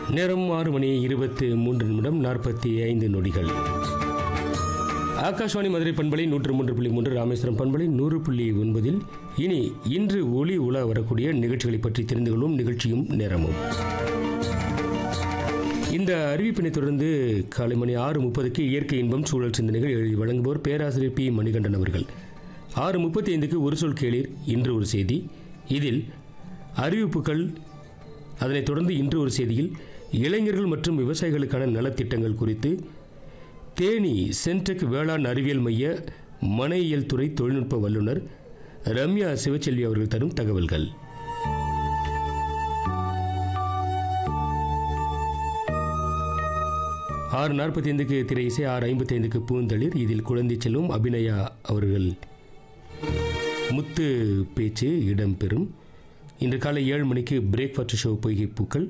நேரம் ஆறு மணி இருபத்து மூன்று நிமிடம் நாற்பத்தி ஐந்து நொடிகள் ஆகாஷ்வாணி மதுரை பண்பலை நூற்று மூன்று புள்ளி மூன்று ராமேஸ்வரம் பண்பலை நூறு புள்ளி ஒன்பதில் இனி இன்று ஒளி உலா வரக்கூடிய நிகழ்ச்சிகளை பற்றி தெரிந்து கொள்வோம் நிகழ்ச்சியும் நேரமும் இந்த அறிவிப்பினை தொடர்ந்து காலை மணி ஆறு முப்பதுக்கு இயற்கை இன்பம் சூழல் சிந்தனைகள் எழுதி வழங்குவோர் பேராசிரியர் பி மணிகண்டன் அவர்கள் ஆறு முப்பத்தி ஐந்துக்கு ஒரு சொல் கேளீர் இன்று ஒரு செய்தி இதில் அறிவிப்புகள் அதனைத் தொடர்ந்து இன்று ஒரு செய்தியில் இளைஞர்கள் மற்றும் விவசாயிகளுக்கான நலத்திட்டங்கள் குறித்து தேனி சென்டெக் வேளாண் அறிவியல் மைய மனையியல் துறை தொழில்நுட்ப வல்லுநர் ரம்யா சிவச்செல்வி அவர்கள் தரும் தகவல்கள் ஆறு நாற்பத்தி ஐந்துக்கு திரை இசை ஆறு ஐம்பத்தி ஐந்துக்கு பூந்தளிர் இதில் குழந்தை செல்வம் அபிநயா அவர்கள் முத்து பேச்சு இடம்பெறும் இன்று காலை ஏழு மணிக்கு பிரேக்ஃபாஸ்ட் ஷோ பொய்கை பூக்கள்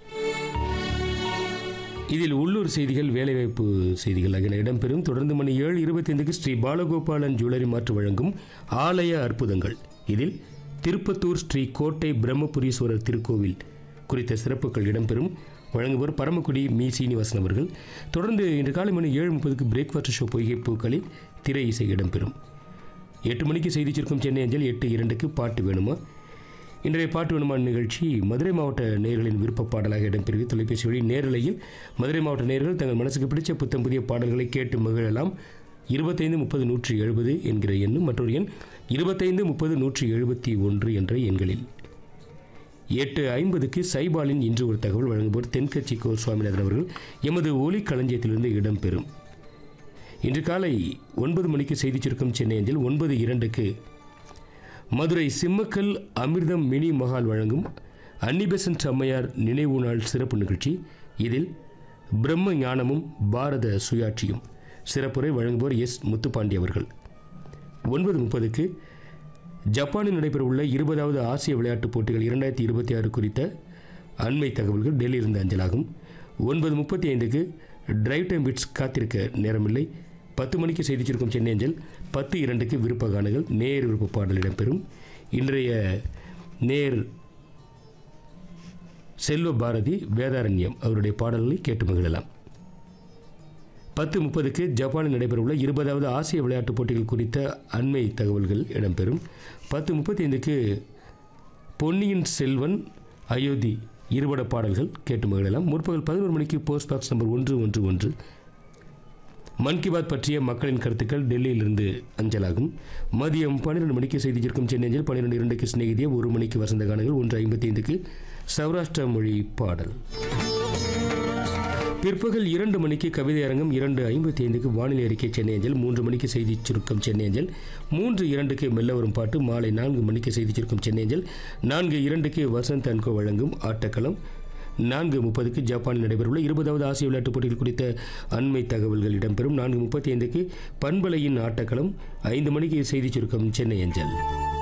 இதில் உள்ளூர் செய்திகள் வேலைவாய்ப்பு செய்திகள் ஆகியன இடம்பெறும் தொடர்ந்து மணி ஏழு இருபத்தைந்துக்கு ஸ்ரீ பாலகோபாலன் ஜுவல்லரி மாற்று வழங்கும் ஆலய அற்புதங்கள் இதில் திருப்பத்தூர் ஸ்ரீ கோட்டை பிரம்மபுரீஸ்வரர் திருக்கோவில் குறித்த சிறப்புகள் இடம்பெறும் வழங்குவோர் பரமக்குடி மீ சீனிவாசன் அவர்கள் தொடர்ந்து இன்று காலை மணி ஏழு முப்பதுக்கு பிரேக்ஃபாஸ்ட் ஷோ பொய்கை பூக்களில் திரை இசை இடம்பெறும் எட்டு மணிக்கு செய்தி சுருக்கம் சென்னை அஞ்சல் எட்டு இரண்டுக்கு பாட்டு வேணுமா இன்றைய பாட்டு வேணுமா நிகழ்ச்சி மதுரை மாவட்ட நேயர்களின் விருப்ப பாடலாக இடம்பெறுகிறது தொலைபேசி வழி நேரலையில் மதுரை மாவட்ட நேயர்கள் தங்கள் மனசுக்கு பிடிச்ச புத்தம் புதிய பாடல்களை கேட்டு மகிழலாம் இருபத்தைந்து முப்பது நூற்றி எழுபது என்கிற எண்ணும் மற்றொரு எண் இருபத்தைந்து முப்பது நூற்றி எழுபத்தி ஒன்று என்ற எண்களில் எட்டு ஐம்பதுக்கு சைபாலின் இன்று ஒரு தகவல் வழங்குவோர் தென்கட்சி கோ சுவாமிநாதன் அவர்கள் எமது ஒலி களஞ்சியத்திலிருந்து இடம்பெறும் இன்று காலை ஒன்பது மணிக்கு செய்தி சுருக்கம் சென்னை அஞ்சல் ஒன்பது இரண்டுக்கு மதுரை சிம்மக்கல் அமிர்தம் மினி மகால் வழங்கும் அன்னிபெசன்ட் அம்மையார் நினைவு நாள் சிறப்பு நிகழ்ச்சி இதில் பிரம்ம ஞானமும் பாரத சுயாட்சியும் சிறப்புரை வழங்குவோர் எஸ் முத்துப்பாண்டி அவர்கள் ஒன்பது முப்பதுக்கு ஜப்பானில் நடைபெறவுள்ள இருபதாவது ஆசிய விளையாட்டுப் போட்டிகள் இரண்டாயிரத்தி இருபத்தி ஆறு குறித்த அண்மை தகவல்கள் டெல்லியிலிருந்து அஞ்சலாகும் ஒன்பது முப்பத்தி ஐந்துக்கு டிரைவ் டைம் பிட்ஸ் காத்திருக்க நேரமில்லை பத்து மணிக்கு செய்தி சுருக்கம் சென்னை அஞ்சல் பத்து இரண்டுக்கு விருப்ப காணுகள் நேர் விருப்ப பாடல் இடம்பெறும் இன்றைய நேர் செல்வ பாரதி வேதாரண்யம் அவருடைய பாடல்களை கேட்டு மகிழலாம் பத்து முப்பதுக்கு ஜப்பானில் நடைபெறவுள்ள இருபதாவது ஆசிய விளையாட்டுப் போட்டிகள் குறித்த அண்மை தகவல்கள் இடம்பெறும் பத்து முப்பத்தி ஐந்துக்கு பொன்னியின் செல்வன் அயோத்தி இருபட பாடல்கள் கேட்டு மகிழலாம் முற்பகல் பதினோரு மணிக்கு போஸ்ட் பாக்ஸ் நம்பர் ஒன்று ஒன்று ஒன்று மன் கி பாத் பற்றிய மக்களின் கருத்துக்கள் டெல்லியிலிருந்து அஞ்சலாகும் மதியம் பன்னிரெண்டு மணிக்கு செய்தி இருக்கும் சென்னை அஞ்சல் பன்னிரெண்டு இரண்டுக்கு சிநேகிதிய ஒரு மணிக்கு வசந்த கானங்கள் ஒன்று ஐம்பத்தி ஐந்துக்கு சௌராஷ்டிரா மொழி பாடல் பிற்பகல் இரண்டு மணிக்கு கவிதை அரங்கம் இரண்டு ஐம்பத்தி ஐந்துக்கு வானிலை அறிக்கை சென்னை அஞ்சல் மூன்று மணிக்கு செய்தி சுருக்கம் சென்னை அஞ்சல் மூன்று இரண்டுக்கு மெல்ல வரும் பாட்டு மாலை நான்கு மணிக்கு செய்தி சுருக்கம் சென்னை அஞ்சல் நான்கு இரண்டுக்கு வசந்த் அன்கோ வழங்கும் ஆட்டக்களம் நான்கு முப்பதுக்கு ஜப்பானில் நடைபெறவுள்ள இருபதாவது ஆசிய விளையாட்டுப் போட்டிகள் குறித்த அண்மை தகவல்கள் இடம்பெறும் நான்கு முப்பத்தி ஐந்துக்கு பண்பலையின் ஆட்டக்களம் ஐந்து மணிக்கு செய்தி சுருக்கம் சென்னை அஞ்சல்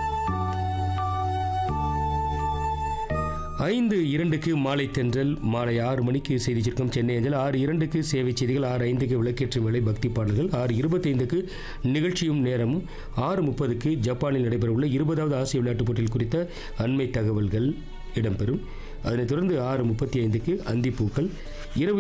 ஐந்து இரண்டுக்கு மாலை தென்றல் மாலை ஆறு மணிக்கு செய்தி சுருக்கம் சென்னை அஞ்சல் ஆறு இரண்டுக்கு சேவை செய்திகள் ஆறு ஐந்துக்கு விளக்கேற்றும் வேலை பக்தி பாடல்கள் ஆறு இருபத்தைந்துக்கு நிகழ்ச்சியும் நேரமும் ஆறு முப்பதுக்கு ஜப்பானில் நடைபெறவுள்ள இருபதாவது ஆசிய விளையாட்டுப் போட்டிகள் குறித்த அண்மை தகவல்கள் இடம்பெறும் அதனைத் தொடர்ந்து ஆறு முப்பத்தி ஐந்துக்கு அந்திப்பூக்கள் இரவு